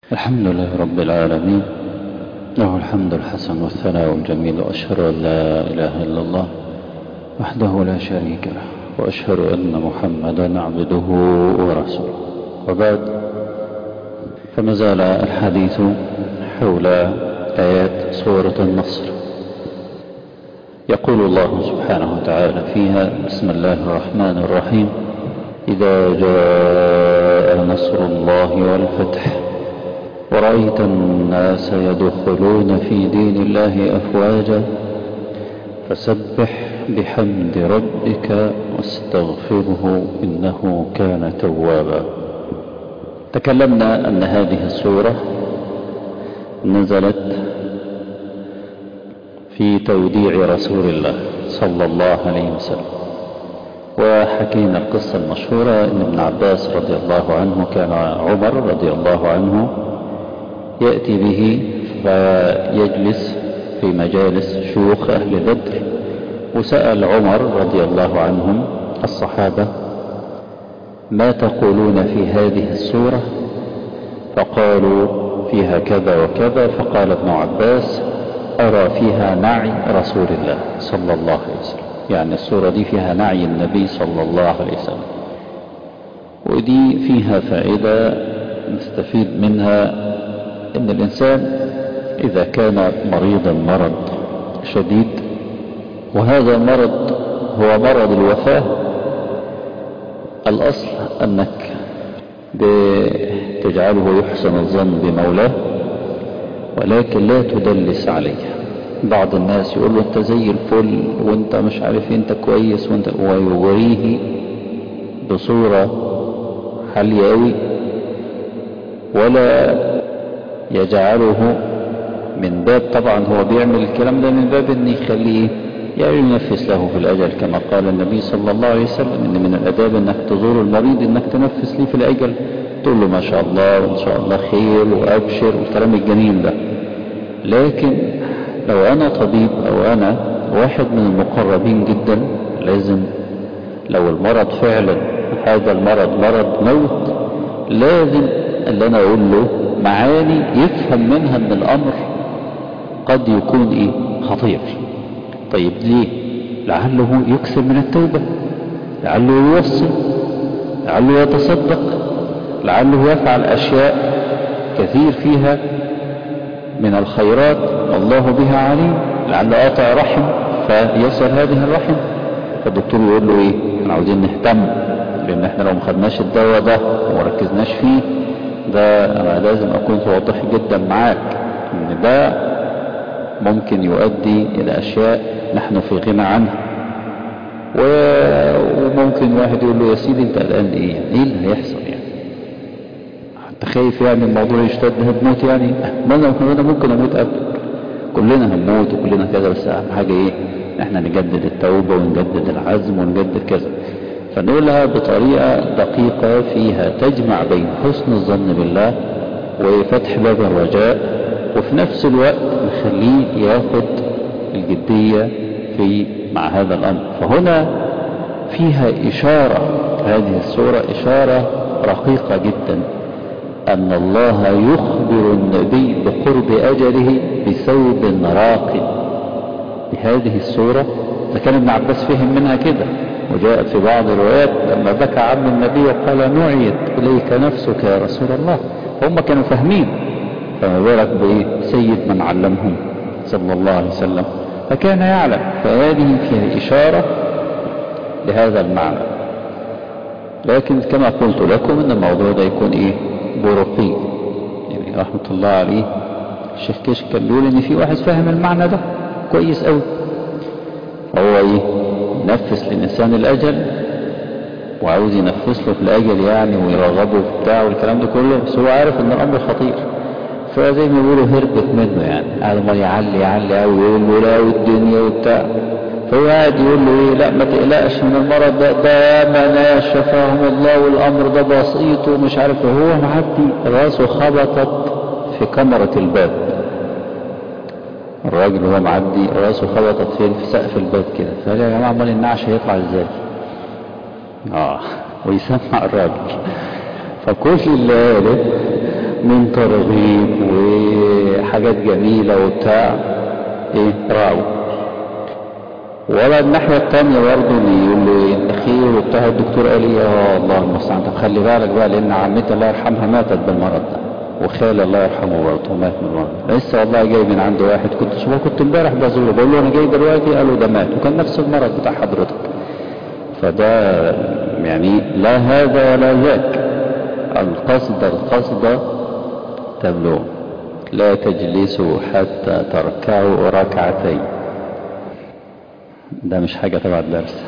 الحمد لله رب العالمين له الحمد الحسن والثناء الجميل وأشهد أن لا إله إلا الله وحده لا شريك له وأشهد أن محمدا عبده ورسوله وبعد فما زال الحديث حول آيات سورة النصر يقول الله سبحانه وتعالى فيها بسم الله الرحمن الرحيم إذا جاء نصر الله والفتح ورأيت الناس يدخلون في دين الله أفواجا فسبح بحمد ربك واستغفره إنه كان توابا تكلمنا أن هذه السورة نزلت في توديع رسول الله صلى الله عليه وسلم وحكينا القصة المشهورة أن ابن عباس رضي الله عنه كان عمر رضي الله عنه يأتي به فيجلس في مجالس شيوخ أهل بدر وسأل عمر رضي الله عنهم الصحابة ما تقولون في هذه السورة فقالوا فيها كذا وكذا فقال ابن عباس أرى فيها نعي رسول الله صلى الله عليه وسلم يعني السورة دي فيها نعي النبي صلى الله عليه وسلم ودي فيها فائدة نستفيد منها ان الانسان اذا كان مريضا مرض شديد وهذا المرض هو مرض الوفاة الاصل انك تجعله يحسن الظن بمولاه ولكن لا تدلس عليه بعض الناس يقول له انت زي الفل وانت مش عارف انت كويس وانت ويوريه بصورة حالية قوي ولا يجعله من باب طبعا هو بيعمل الكلام ده من باب ان يخليه يعني ينفس له في الاجل كما قال النبي صلى الله عليه وسلم ان من الاداب انك تزور المريض انك تنفس ليه في الاجل تقول له ما شاء الله وان شاء الله خير وابشر والكلام الجميل ده لكن لو انا طبيب او انا واحد من المقربين جدا لازم لو المرض فعلا هذا المرض مرض موت لازم اللي انا اقول له معاني يفهم منها ان الامر قد يكون ايه خطير طيب ليه لعله يكثر من التوبة لعله يوصل لعله يتصدق لعله يفعل اشياء كثير فيها من الخيرات الله بها عليم لعله قاطع رحم فيصل هذه الرحم فالدكتور يقول له ايه احنا عاوزين نهتم لان احنا لو ما خدناش الدواء ده وما ركزناش فيه ده انا لازم اكون واضح جدا معاك ان ده ممكن يؤدي الى اشياء نحن في غنى عنها و... وممكن واحد يقول له يا سيدي انت قلقان ايه يعني ايه اللي هيحصل يعني انت خايف يعني الموضوع يشتد هتموت يعني ما انا ممكن اموت قبل كلنا هنموت وكلنا كذا بس اهم حاجه ايه احنا نجدد التوبه ونجدد العزم ونجدد كذا فنقولها بطريقة دقيقة فيها تجمع بين حسن الظن بالله وفتح باب الرجاء وفي نفس الوقت نخليه ياخد الجدية في مع هذا الأمر فهنا فيها إشارة هذه السورة إشارة رقيقة جدا أن الله يخبر النبي بقرب أجله بثوب راق بهذه السورة فكان ابن عباس فهم منها كده وجاءت في بعض الروايات لما بكى عم النبي وقال نعيت إليك نفسك يا رسول الله هم كانوا فاهمين فما بالك بإيه سيد من علمهم صلى الله عليه وسلم فكان يعلم فهذه فيها إشارة لهذا المعنى لكن كما قلت لكم ان الموضوع ده يكون ايه برقي يعني رحمة الله عليه الشيخ كيش كان بيقول ان في واحد فاهم المعنى ده كويس قوي فهو ايه ينفس للإنسان الأجل وعاوز ينفس له في الأجل يعني ويرغبه في بتاعه والكلام ده كله بس هو عارف إن الأمر خطير فزي ما بيقولوا هربت منه يعني قاعد ما يعلي يعلي قوي ويقول له لا والدنيا وبتاع فهو قاعد يقول له ايه لا ما تقلقش من المرض ده ده ما ناس شفاهم الله والامر ده بسيط ومش عارف هو معدي راسه خبطت في كاميرا الباب الراجل وهو معدي راسه خبطت فين في سقف الباب كده فقال يا جماعه امال النعش هيطلع ازاي اه ويسمع الراجل فكل اللي قاله من ترغيب وحاجات جميلة وبتاع ايه راعوا ولا الناحية التانية برضه يقول له ايه الاخير وبتاع الدكتور قال ايه اه الله المستعان طب خلي بالك بقى لان عمتي الله يرحمها ماتت بالمرض ده وخالي الله يرحمه برضه مات من المرض لسه والله جاي من عند واحد كنت شوفه كنت امبارح بزوره بقول له انا جاي دلوقتي قالوا ده مات وكان نفس المرض بتاع حضرتك فده يعني لا هذا ولا ذاك القصد القصد تبلغ لا تجلسوا حتى تركعوا ركعتين ده مش حاجة تبع الدرس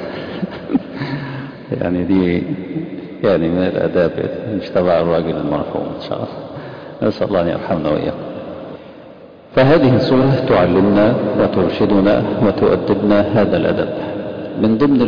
يعني دي يعني من الأداب مش تبع الراجل المرحوم إن شاء الله نسأل الله أن يرحمنا وإياكم فهذه السورة تعلمنا وترشدنا وتؤدبنا هذا الأدب من ضمن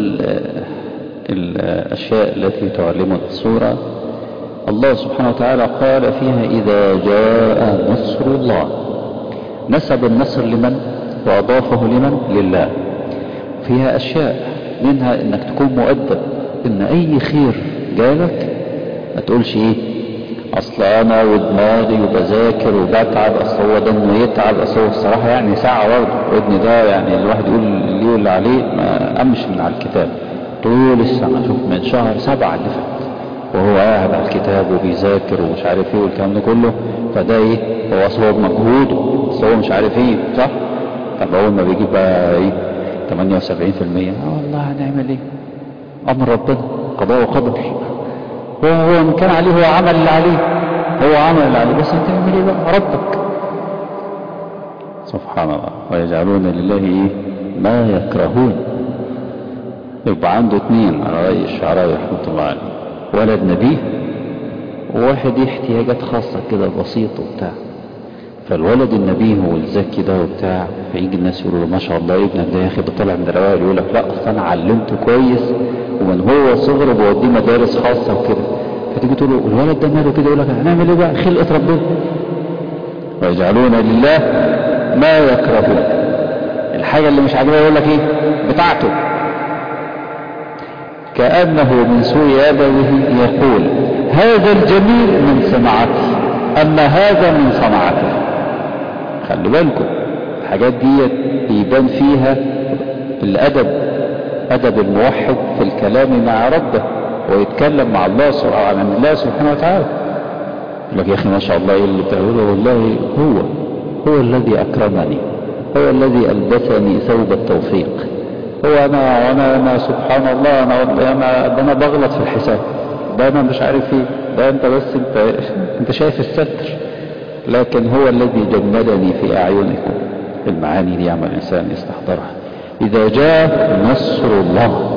الأشياء التي تعلمنا السورة الله سبحانه وتعالى قال فيها إذا جاء نصر الله نسب النصر لمن وأضافه لمن لله فيها أشياء منها إنك تكون مؤدب إن أي خير جالك ما تقولش إيه أصل أنا ودماغي وبذاكر وبتعب أصل هو ده إنه يتعب أصل هو الصراحة يعني ساعة برضه ابني ده يعني الواحد يقول اللي يقول عليه ما قامش من على الكتاب طول السنة شوف من شهر سبعة اللي فات وهو قاعد على الكتاب وبيذاكر ومش عارف ايه والكلام ده كله فده ايه هو اصل هو بمجهوده اصل هو مش عارف ايه صح طب اول ما بيجيب بقى ايه 78% اه والله هنعمل ايه امر ربنا قضاء وقدر هو هو ان كان عليه هو عمل اللي عليه هو عمل اللي عليه بس هتعمل ايه بقى ربك سبحان الله ويجعلون لله ايه ما يكرهون يبقى عنده اثنين على رأي الشعراوي رحمة الله عليه ولد نبيه وواحد ليه احتياجات خاصة كده بسيطة وبتاع فالولد النبيه والذكي ده وبتاع فيجي الناس يقولوا له ما شاء الله ابنك ده يا اخي ده طالع من الأوائل يقول لك لا اصل انا علمته كويس ومن هو صغره بوديه مدارس خاصة وكده فتيجي تقول له الولد ده ماله كده يقول لك هنعمل ايه بقى خلقة ربنا ويجعلون لله ما يكرهون الحاجة اللي مش عاجبها يقول لك ايه بتاعته كأنه من سوء أدبه يقول هذا الجميل من صنعته أما هذا من صنعته خلوا بالكم الحاجات دي يبان فيها الأدب أدب الموحد في الكلام مع ربه ويتكلم مع الله عن الله سبحانه وتعالى يقول لك يا أخي ما شاء الله إيه اللي بتقوله والله هو هو الذي أكرمني هو الذي ألبسني ثوب التوفيق هو انا وانا انا سبحان الله انا انا ده انا بغلط في الحساب ده انا مش عارف ايه ده انت بس انت انت شايف الستر لكن هو الذي جمدني في اعينكم المعاني دي يعمل الانسان يستحضرها اذا جاء نصر الله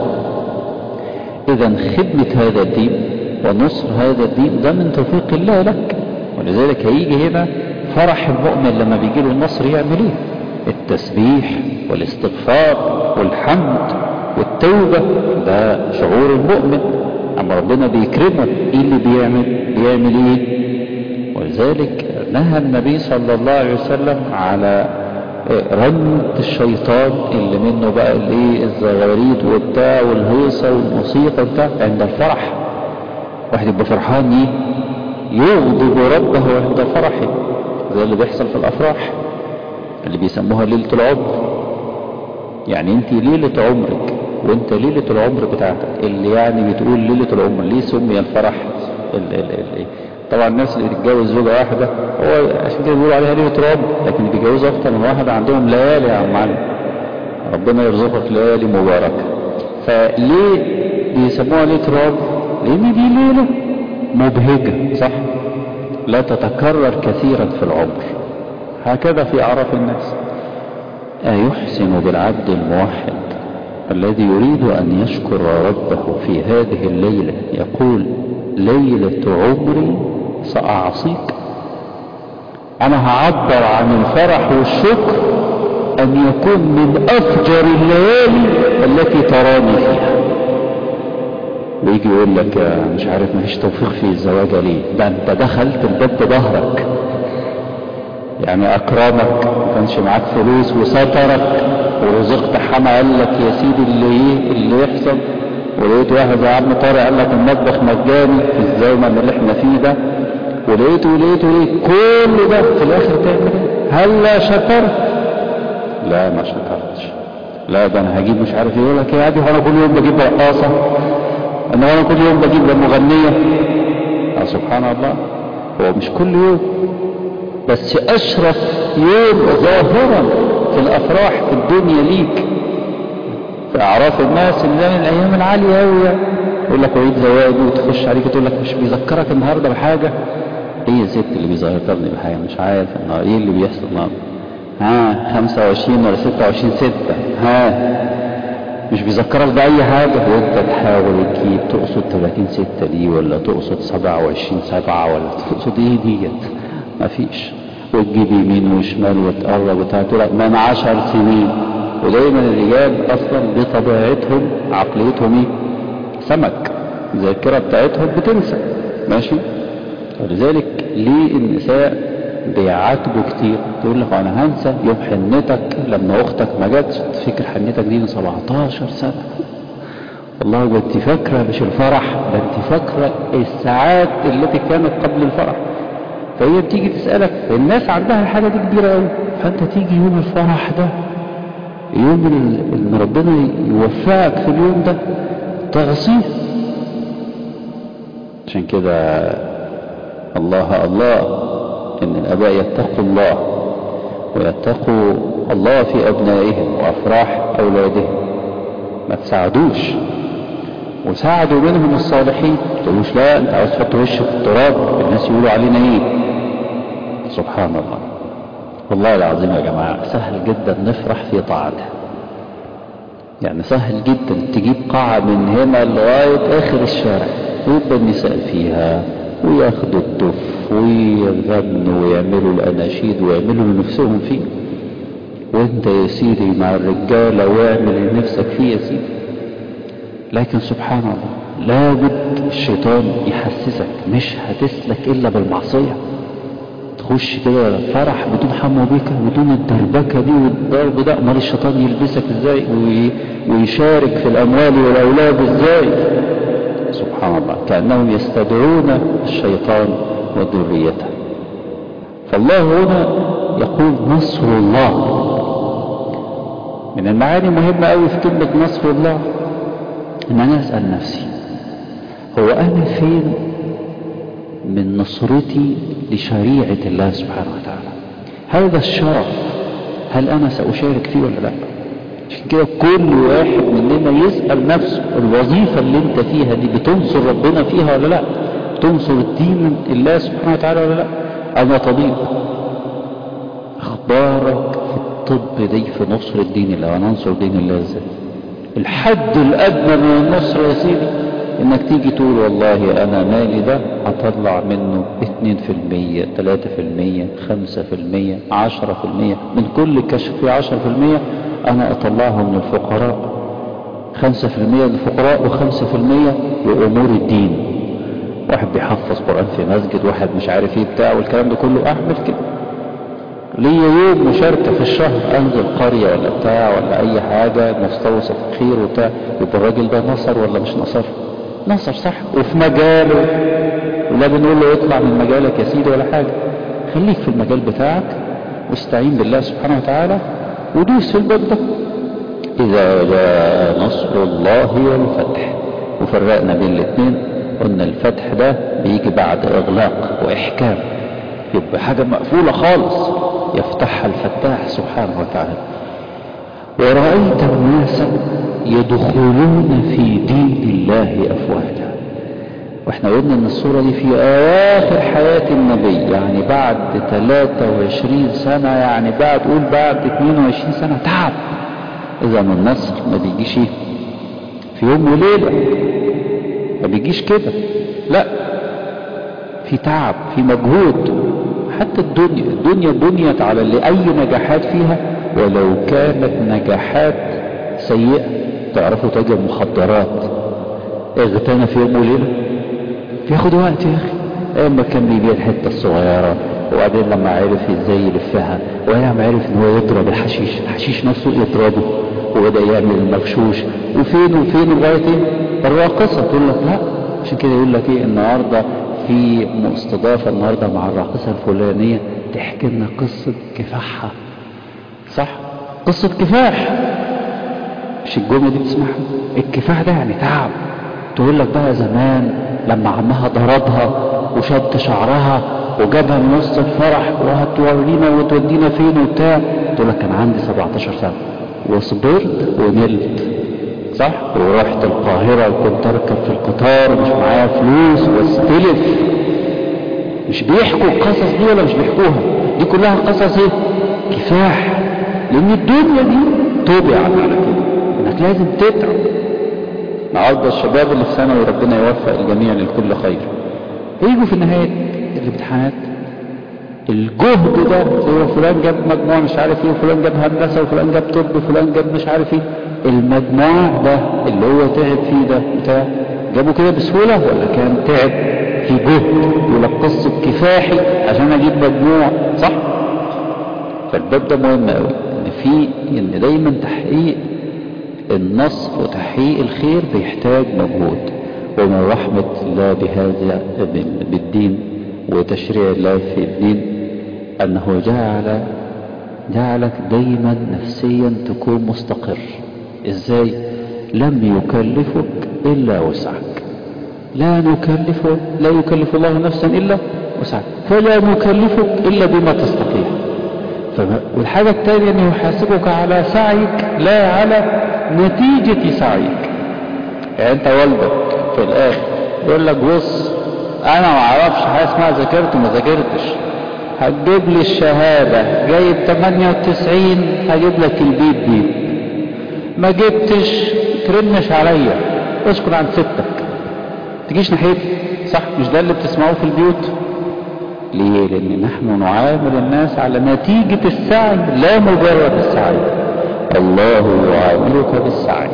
اذا خدمة هذا الدين ونصر هذا الدين ده من توفيق الله لك ولذلك هيجي هنا فرح المؤمن لما بيجي له النصر يعمل ايه التسبيح والاستغفار والحمد والتوبة ده شعور المؤمن اما ربنا بيكرمه ايه اللي بيعمل بيعمل ايه ولذلك نهى النبي صلى الله عليه وسلم على رمد الشيطان اللي منه بقى الايه الزغاريد وبتاع والهيصة والموسيقى وبتاع عند الفرح واحد يبقى فرحان ايه يغضب ربه عند فرحه زي اللي بيحصل في الافراح اللي بيسموها ليلة العمر يعني انت ليلة عمرك وانت ليلة العمر بتاعتك اللي يعني بتقول ليلة العمر ليه سمي الفرح ال ال ال طبعا الناس اللي بتتجوز زوجة واحدة هو عشان كده بيقولوا عليها ليلة العمر لكن اللي بيتجوزوا اكتر من واحد عندهم ليالي يا عم معلم ربنا يرزقك ليالي مباركة فليه بيسموها ليلة العمر لان دي ليلة مبهجة صح لا تتكرر كثيرا في العمر هكذا في أعراف الناس أيحسن بالعبد الموحد الذي يريد أن يشكر ربه في هذه الليلة يقول ليلة عمري سأعصيك أنا هعبر عن الفرح والشكر أن يكون من أفجر الليالي التي تراني فيها ويجي يقول لك مش عارف مفيش توفيق في الزواج ليه ده انت دخلت الباب بظهرك يعني اكرمك ما كانش معاك فلوس وسترك ورزقت حما قال لك يا سيدي اللي ايه اللي يحصل ولقيت واحد زي عم طارق قال لك المطبخ مجاني في الزمن اللي احنا فيه ده ولقيت ولقيت ولقيت كل ده في الاخر تعمل ايه هل لا شكرت لا ما شكرتش لا ده انا هجيب مش عارف ايه يقول لك يا ابي هو انا كل يوم بجيب رقاصه انا انا كل يوم بجيب مغنيه آه سبحان الله هو مش كل يوم بس اشرف يوم ظاهرا في الافراح في الدنيا ليك في اعراف الناس اللي من الايام العاليه قوي يقول لك عيد زواج وتخش عليك تقول لك مش بيذكرك النهارده بحاجه ايه يا ست اللي بيذكرني بحاجه مش عارف النهارده ايه اللي بيحصل النهارده ها 25 ولا 26 6 ها مش بيذكرك بأي حاجة وانت تحاول تجيب تقصد 30 6 دي ولا تقصد 27 7 ولا تقصد ايه ديت مفيش وتجيب يمين وشمال وتقرب وتقول لك من 10 سنين ودايما الرجال اصلا بطبيعتهم عقليتهم ايه سمك الذاكره بتاعتهم بتنسى ماشي ولذلك ليه النساء بيعاتبوا كتير تقول لك انا هنسى يوم حنتك لما اختك ما جاتش تفتكر حنتك دي من 17 سنه والله ده انت فاكره مش الفرح ده انت فاكره الساعات التي كانت قبل الفرح فهي بتيجي تسالك الناس عندها الحاجه دي كبيره قوي فانت تيجي يوم الفرح ده يوم ان ربنا يوفقك في اليوم ده تغصيه عشان كده الله الله ان الاباء يتقوا الله ويتقوا الله في ابنائهم وافراح اولادهم ما تساعدوش وساعدوا منهم الصالحين تقولوش لا انت عاوز تحط وشك في التراب الناس يقولوا علينا ايه سبحان الله والله العظيم يا جماعة سهل جدا نفرح في طاعته يعني سهل جدا تجيب قاعة من هنا لغاية اخر الشارع ويبقى النساء فيها وياخدوا الدف ويغنوا ويعملوا الاناشيد ويعملوا لنفسهم فيه وانت يا سيدي مع الرجالة واعمل اللي نفسك فيه يا سيدي لكن سبحان الله لابد الشيطان يحسسك مش هتسلك الا بالمعصية تخش كده فرح بدون حمو بيك بدون الدربكة دي والضرب ده امال الشيطان يلبسك ازاي ويشارك في الاموال والاولاد ازاي سبحان الله كأنهم يستدعون الشيطان وذريته فالله هنا يقول نصر الله من المعاني مهمة قوي في كلمة نصر الله ان انا اسأل نفسي هو انا فين من نصرتي لشريعة الله سبحانه وتعالى هذا الشرف هل انا سأشارك فيه ولا لا عشان كده كل واحد مننا يسأل نفسه الوظيفة اللي انت فيها دي بتنصر ربنا فيها ولا لا تنصر الدين الله سبحانه وتعالى ولا لا انا طبيب اخبارك في الطب دي في نصر الدين الله انا انصر دين الله ازاي الحد الادنى من النصر يا سيدي انك تيجي تقول والله انا مالي ده هطلع منه 2% 3% 5% 10% من كل كشف في 10% انا اطلعه من الفقراء 5% للفقراء و5% لامور الدين واحد بيحفظ قرآن في مسجد واحد مش عارف ايه بتاع والكلام ده كله اعمل كده ليا يوم مشاركة في الشهر انزل قرية ولا بتاع ولا اي حاجة مستوصف خير وبتاع يبقى الراجل ده نصر ولا مش نصر نصر صح وفي مجاله ولا بنقول له اطلع من مجالك يا سيدي ولا حاجة خليك في المجال بتاعك واستعين بالله سبحانه وتعالى ودوس في الباب ده إذا جاء نصر الله والفتح وفرقنا بين الاثنين قلنا الفتح ده بيجي بعد إغلاق وإحكام يبقى حاجة مقفولة خالص يفتحها الفتاح سبحانه وتعالى ورأيت الناس يدخلون في دين الله أفواجا واحنا قلنا ان الصورة دي في اواخر حياة النبي يعني بعد 23 سنة يعني بعد قول بعد 22 سنة تعب اذا النصر ما بيجيش ايه في يوم وليلة ما بيجيش كده لا في تعب في مجهود حتى الدنيا الدنيا بنيت على اللي اي نجاحات فيها ولو كانت نجاحات سيئة تعرفوا تاجر مخدرات اغتنى في يوم وليلة بياخد وقت يا اخي اما كان بيبيع الحته الصغيره وبعدين لما عرف ازاي يلفها ولما عرف ان هو يضرب الحشيش الحشيش نفسه يضربه وبدا يعمل المغشوش وفين وفين لغايه ايه الراقصه تقول لك لا عشان كده يقول لك ايه النهارده في مستضافة النهاردة مع الراقصة الفلانية تحكي لنا قصة كفاحها صح قصة كفاح مش الجملة دي بتسمعها الكفاح ده يعني تعب تقول لك بقى زمان لما عمها ضربها وشد شعرها وجابها من وسط الفرح وهتورينا وتودينا فين وبتاع تقول لك كان عندي 17 سنة وصبرت ونلت صح ورحت القاهرة وكنت اركب في القطار ومش معايا فلوس واستلف مش بيحكوا القصص دي ولا مش بيحكوها دي كلها قصص ايه كفاح لان الدنيا دي طبعا على كده انك لازم تتعب النهارده الشباب اللي في ثانوي ربنا يوفق الجميع لكل خير يجوا في نهايه الامتحانات الجهد ده هو فلان جاب مجموع مش عارف ايه وفلان جاب هندسه وفلان جاب طب وفلان جاب مش عارف ايه المجموع ده اللي هو تعب فيه ده بتاع جابه كده بسهوله ولا كان تعب في جهد يقول لك قصه كفاحي عشان اجيب مجموع صح فالباب ده مهم قوي ان في ان دايما تحقيق النصر وتحقيق الخير بيحتاج مجهود ومن رحمة الله بهذا بالدين وتشريع الله في الدين أنه جعل جعلك دايما نفسيا تكون مستقر إزاي لم يكلفك إلا وسعك لا نكلف لا يكلف الله نفسا إلا وسعك فلا نكلفك إلا بما تستطيع والحاجة الثانية أنه يحاسبك على سعيك لا على نتيجة سعيك يعني أنت والدك في الآخر يقول لك بص أنا ما أعرفش حاجة اسمها ذاكرت وما ذاكرتش هتجيب لي الشهادة جايب 98 هجيب لك البيت بيت ما جبتش ترنش عليا اسكن عند ستك تجيش ناحيتي صح مش ده اللي بتسمعوه في البيوت ليه لان نحن نعامل الناس على نتيجة السعي لا مجرد السعي الله يعاملك بالسعي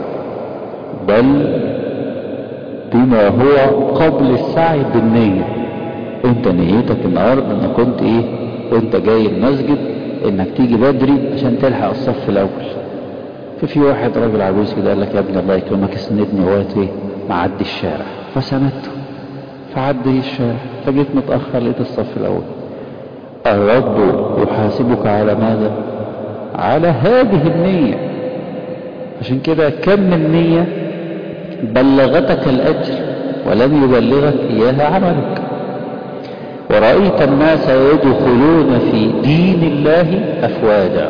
بل بما هو قبل السعي بالنية انت نيتك النهاردة انك كنت ايه وانت جاي المسجد انك تيجي بدري عشان تلحق الصف الاول ففي واحد راجل عجوز كده قال لك يا ابني الله يكرمك اسندني وقت ايه معدي الشارع فسندته فعدي الشارع فجيت متأخر لقيت الصف الأول الرب يحاسبك على ماذا على هذه النية عشان كده كم من نية بلغتك الأجر ولم يبلغك إياها عملك ورأيت الناس يدخلون في دين الله أفواجا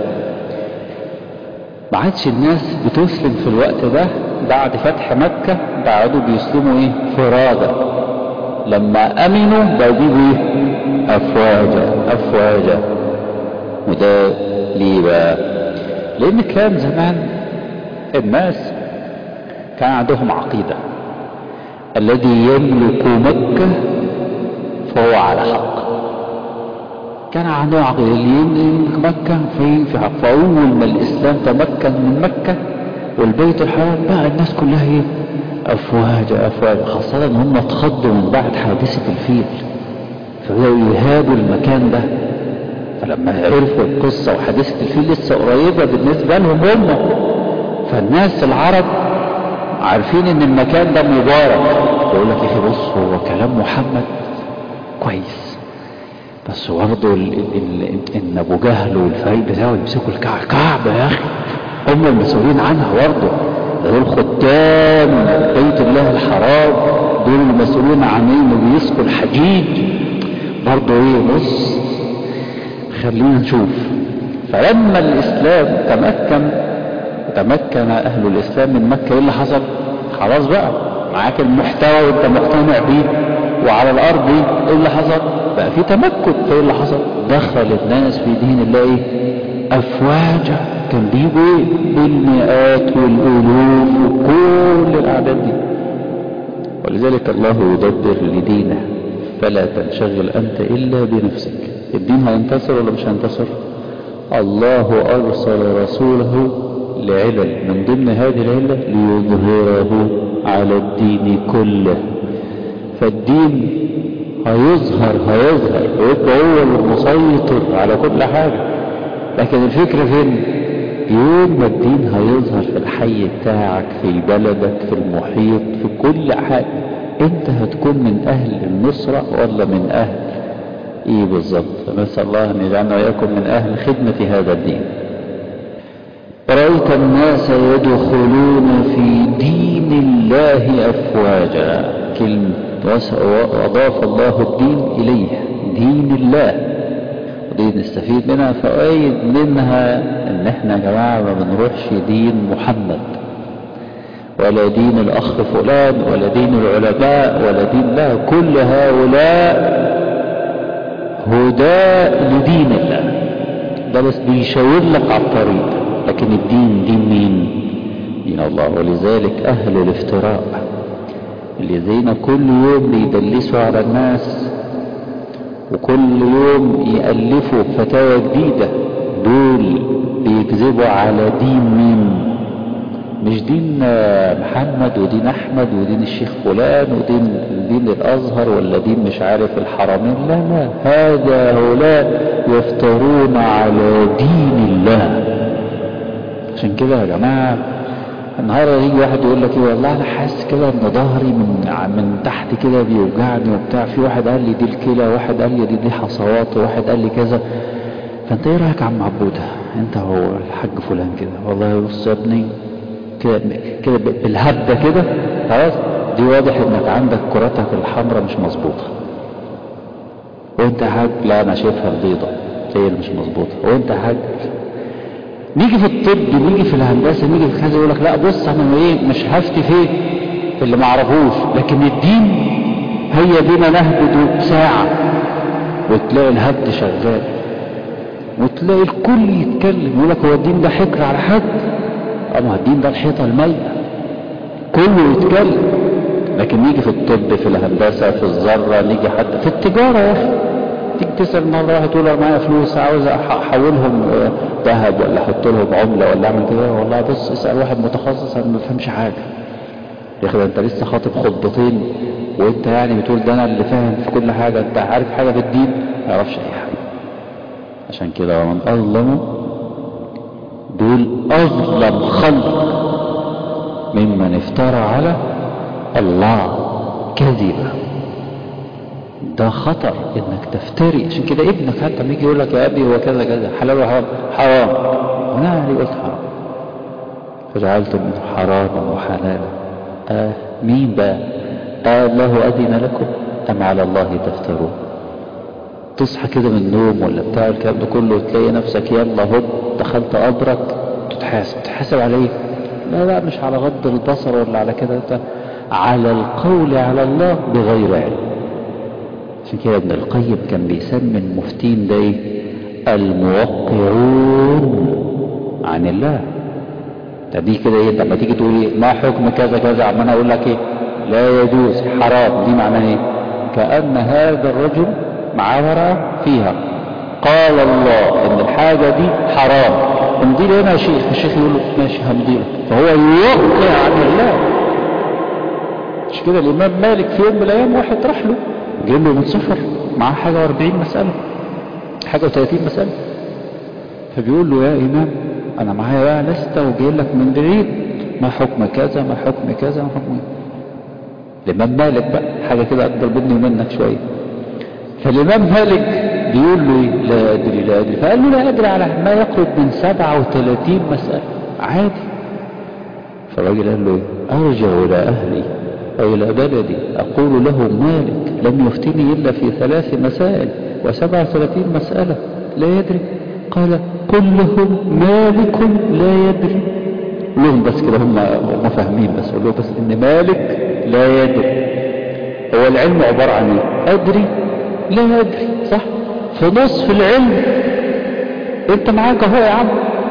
ما عادش الناس بتسلم في الوقت ده بعد فتح مكة بعدوا بيسلموا ايه فرادى لما امنوا بيجيبوا ايه افواجا افواجا وده ليه بقى لان كان زمان الناس كان عندهم عقيدة الذي يملك مكة فهو على حق كان عندهم عقيدة اللي يملك مكة في في حق فأول ما الإسلام تمكن من مكة والبيت الحرام بقى الناس كلها ايه افواج افواج خاصة ان هم اتخضوا من بعد حادثة الفيل فبدأوا يهابوا المكان ده فلما عرفوا القصة وحادثة الفيل لسه قريبة بالنسبة لهم هم فالناس العرب عارفين ان المكان ده مبارك يقول لك يا اخي بص هو كلام محمد كويس بس برضه ان ابو جهل والفريق بتاعه يمسكوا الكعبة الكعبة يا اخي هم المسؤولين عنها برضه دول ختام بيت الله الحرام دول المسؤولين عن انه بيسقوا الحجيج برضه ايه بص خلينا نشوف فلما الاسلام تمكن تمكن اهل الاسلام من مكه ايه اللي حصل خلاص بقى معاك المحتوى وانت مقتنع بيه وعلى الارض ايه اللي حصل بقى في تمكن فايه اللي حصل دخل الناس في دين الله ايه افواجا كان بيجوا ايه بالمئات والالوف وكل الاعداد دي ولذلك الله يدبر لدينه فلا تنشغل انت الا بنفسك الدين هينتصر ولا مش هينتصر الله ارسل رسوله لعلل من ضمن هذه العلة ليظهره على الدين كله فالدين هيظهر هيظهر ويبقى هو المسيطر على كل حاجة لكن الفكرة فين يوم ما الدين هيظهر في الحي بتاعك في بلدك في المحيط في كل حاجة انت هتكون من اهل النصرة ولا من اهل ايه بالظبط نسأل الله ان يجعلنا واياكم من اهل خدمة هذا الدين رأيت الناس يدخلون في دين الله افواجا كلمة واضاف الله الدين اليه دين الله ودي نستفيد منها فوائد منها ان احنا يا جماعة ما بنروحش دين محمد ولا دين الاخ فلان ولا دين العلماء ولا دين لا كل هؤلاء هدى لدين الله ده بس بيشاور لك على الطريق لكن الدين دين مين دين الله ولذلك اهل الافتراء الذين كل يوم بيدلسوا على الناس وكل يوم يألفوا فتاوى جديدة دول بيكذبوا على دين مين مش دين محمد ودين احمد ودين الشيخ فلان ودين دين الازهر ولا دين مش عارف الحرمين لا لا هذا هؤلاء يفترون على دين الله عشان كده يا جماعه النهارده يجي واحد يقول لك ايه والله انا حاسس كده ان ظهري من من تحت كده بيوجعني وبتاع في واحد قال لي دي الكلى واحد قال لي دي دي حصوات وواحد قال لي كذا فانت ايه رايك يا عم عبوده انت هو الحاج فلان كده والله بص يا ابني كده كده بالهبده كده خلاص دي واضح انك عندك كرتك الحمراء مش مظبوطه وانت يا حاج لا انا شايفها البيضه هي اللي مش مظبوطه وانت يا حاج نيجي في الطب نيجي في الهندسه نيجي في كذا يقول لك لا بص انا ايه مش هفتي فيه في اللي ما اعرفوش لكن الدين هي بينا نهبد ساعه وتلاقي الهبد شغال وتلاقي الكل يتكلم يقول لك هو الدين ده حكر على حد اما الدين ده الحيطه الميه كله يتكلم لكن نيجي في الطب في الهندسه في الذره نيجي حتى في التجاره يا اخي تيجي تسال مره واحد تقول معايا فلوس عاوز احولهم ذهب ولا احط لهم عمله ولا اعمل كده والله بص اسال واحد متخصص انا ما بفهمش حاجه يا اخي ده انت لسه خاطب خطبتين وانت يعني بتقول ده انا اللي فاهم في كل حاجه انت عارف حاجه في الدين ما يعرفش اي حاجه عشان كده ومن اظلم دول اظلم خلق ممن افترى على الله كذبا ده خطر انك تفتري عشان كده ابنك حتى لما يجي يقول لك يا ابي هو كذا كذا حلال وحرام حرام وانا يعني قلت حرام فجعلتم حراما وحلالا آه مين بقى آه الله أذن لكم أم على الله تفترون تصحى كده من النوم ولا بتاع الكلام ده كله وتلاقي نفسك يلا هوب دخلت قبرك تتحاسب تتحاسب على ايه لا لا مش على غض البصر ولا على كده على القول على الله بغير علم عشان كده ابن القيم كان بيسمي المفتين ده ايه الموقعون عن الله دي كده ايه لما تيجي تقول ايه ما حكم كذا كذا عمال اقول لك ايه لا يجوز حرام دي معناها ايه كأن هذا الرجل معاه ورقة فيها قال الله ان الحاجة دي حرام امضي لي هنا يا شيخ الشيخ يقول له ماشي همضي لك فهو يوقع عن الله مش كده الامام مالك في يوم من الايام واحد راح له جايب له من سفر معاه حاجة و40 مسألة حاجة و30 مسألة فبيقول له يا إمام أنا معايا بقى لستة وجاي لك من بعيد ما حكم كذا ما حكم كذا ما حكم الإمام مالك بقى حاجة كده أكبر مني ومنك شوية فالإمام مالك بيقول له إيه؟ لا أدري لا أدري فقال له لا أدري على ما يقرب من 37 مسألة عادي فالراجل قال له إيه؟ أرجع إلى أهلي أو إلى بلدي أقول له مالك لم يفتني إلا في ثلاث مسائل وسبع ثلاثين مسألة لا يدري قال كلهم مالك لا يدري لهم بس كده هم هم فاهمين بس قول له بس إن مالك لا يدري هو العلم عبارة عن إيه؟ أدري لا يدري صح في نصف العلم أنت معاك أهو يا عم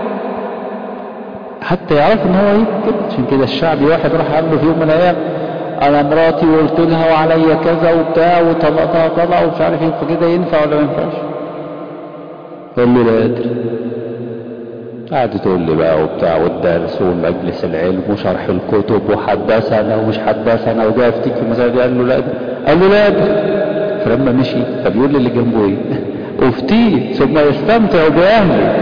حتى يعرف ان هو ايه كده عشان كده الشعبي واحد راح قال له في يوم من الايام انا مراتي وقلت لها وعليا كذا وبتاع وطلقتها طلقه ومش عارف ايه فكده ينفع ولا ما ينفعش قال له لا ادري قعدت تقول لي بقى وبتاع والدرس ومجلس العلم وشرح الكتب وحدثنا ومش حدثنا وجاي افتيك في المسائل قال له لا ادري قال له لا ادري فلما مشي فبيقول لي اللي جنبه ايه افتيه ثم يستمتع باهله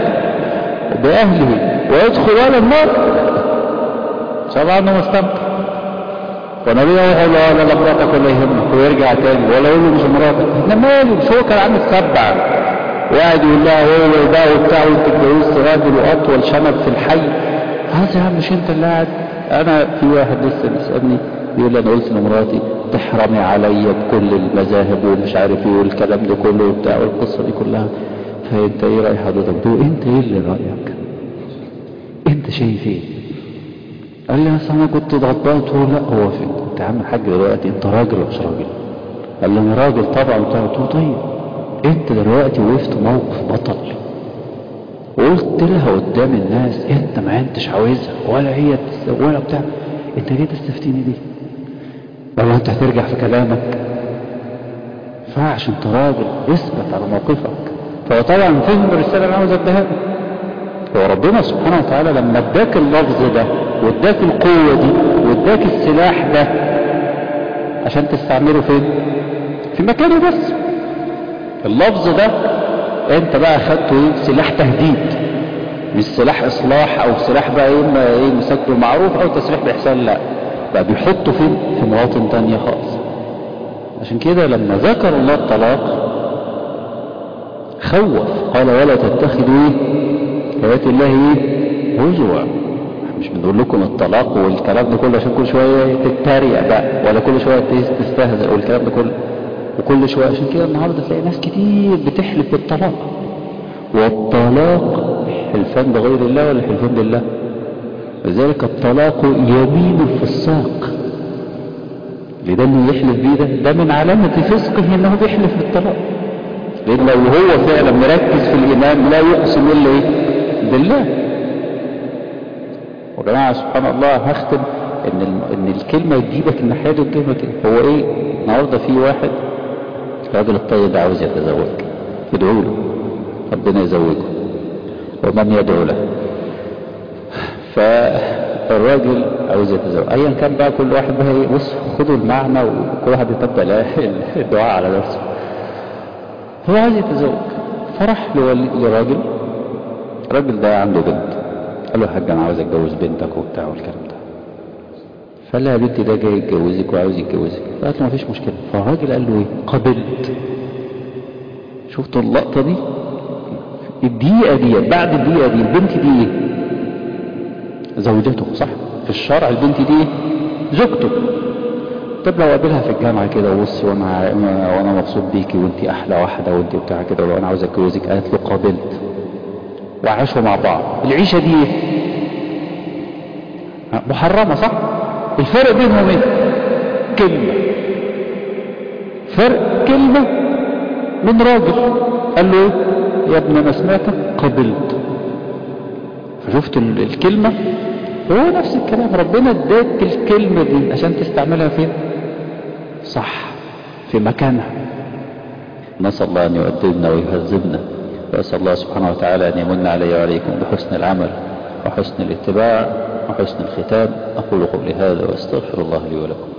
باهله ويدخل على النار طبعا انه مستمتع فالنبي يقول له لا لا مراتك ولا يهمك ويرجع تاني ولا يقول له مش مراتك احنا مالي مش هو كان عامل سبع وقاعد يقول لها هو ده وبتاع وانت اتجوزت راجل واطول شنب في الحي هذا يا عم مش انت اللي قاعد انا في واحد لسه بيسالني بيقول لي انا قلت لمراتي تحرمي عليا بكل المذاهب ومش عارف ايه والكلام ده كله وبتاع والقصه دي كلها فانت ايه راي حضرتك؟ تقول انت ايه اللي رايك؟ انت شايف ايه؟ قال لي اصل انا كنت ضبطت قلت له لا هو فين؟ انت يا عم الحاج دلوقتي انت راجل ولا مش راجل؟ قال لي انا راجل طبعا وبتاع قلت له طيب انت دلوقتي وقفت موقف بطل وقلت لها قدام الناس انت ما انتش عاوزها ولا هي تس- ولا بتاع انت ليه تستفتيني دي؟ لو انت هترجع في كلامك فعش انت راجل اثبت على موقفك فهو طبعا فهم الرساله اللي عاوز اديها له. هو ربنا سبحانه وتعالى لما اداك اللفظ ده واداك القوه دي واداك السلاح ده عشان تستعمله فين؟ في مكانه بس اللفظ ده انت بقى اخدته ايه سلاح تهديد مش سلاح اصلاح او سلاح بقى ايه اما ايه مسك بالمعروف او تسريح باحسان لا بقى بيحطه فين في مواطن تانية خالص عشان كده لما ذكر الله الطلاق خوف قال ولا تتخذوا ايه ايات الله ايه هزوا مش بنقول لكم الطلاق والكلام ده كله عشان كل شويه تتريق بقى ولا كل شويه تستهزئ والكلام ده كله وكل شويه عشان كده النهارده تلاقي ناس كتير بتحلف بالطلاق والطلاق حلفان بغير الله ولا حلفان بالله لذلك الطلاق يمين في الساق لده اللي يحلف بيه ده ده من علامة فسقه انه بيحلف بالطلاق لان لو هو فعلا مركز في الايمان لا يقسم الا ايه بالله وجماعة سبحان الله هختم ان الم- ان الكلمة تجيبك الناحية دي والكلمة كده هو ايه النهارده في واحد الراجل الطيب ده عاوز يتزوج ادعوا له ربنا يزوجه ومن يدعو له فالراجل عاوز يتزوج ايا كان بقى كل واحد بقى ايه بص خدوا المعنى وكل واحد يطبق لا- الدعاء على نفسه هو عايز يتزوج فرح لولي- لراجل الراجل ده عنده بنت قال له يا حاج انا عاوز اتجوز بنتك وبتاع والكلام ده فقال لها يا بنتي ده جاي يتجوزك وعاوز يتجوزك فقالت له مفيش مشكله فالراجل قال له ايه قبلت شفتوا اللقطه دي الدقيقه دي بعد الدقيقه دي البنت دي ايه زوجته صح في الشرع البنت دي ايه زوجته طب لو قابلها في الجامعه كده وبصي وانا وانا مبسوط بيكي وانت احلى واحده وانت بتاع كده ولو انا عاوز اتجوزك قالت له قابلت وعاشوا مع بعض العيشه دي ايه محرمه صح الفرق بينهم ايه كلمه فرق كلمه من راجل قال له ايه يا ابن انا سمعتك قبلت فشفت ال- الكلمة هو نفس الكلام ربنا اداك الكلمة دي عشان تستعملها فين صح في مكانها نسأل الله أن يؤدبنا ويهذبنا وأسأل الله سبحانه وتعالى أن يمن علي وعليكم بحسن العمل وحسن الاتباع وحسن الختام أقول قولي هذا وأستغفر الله لي ولكم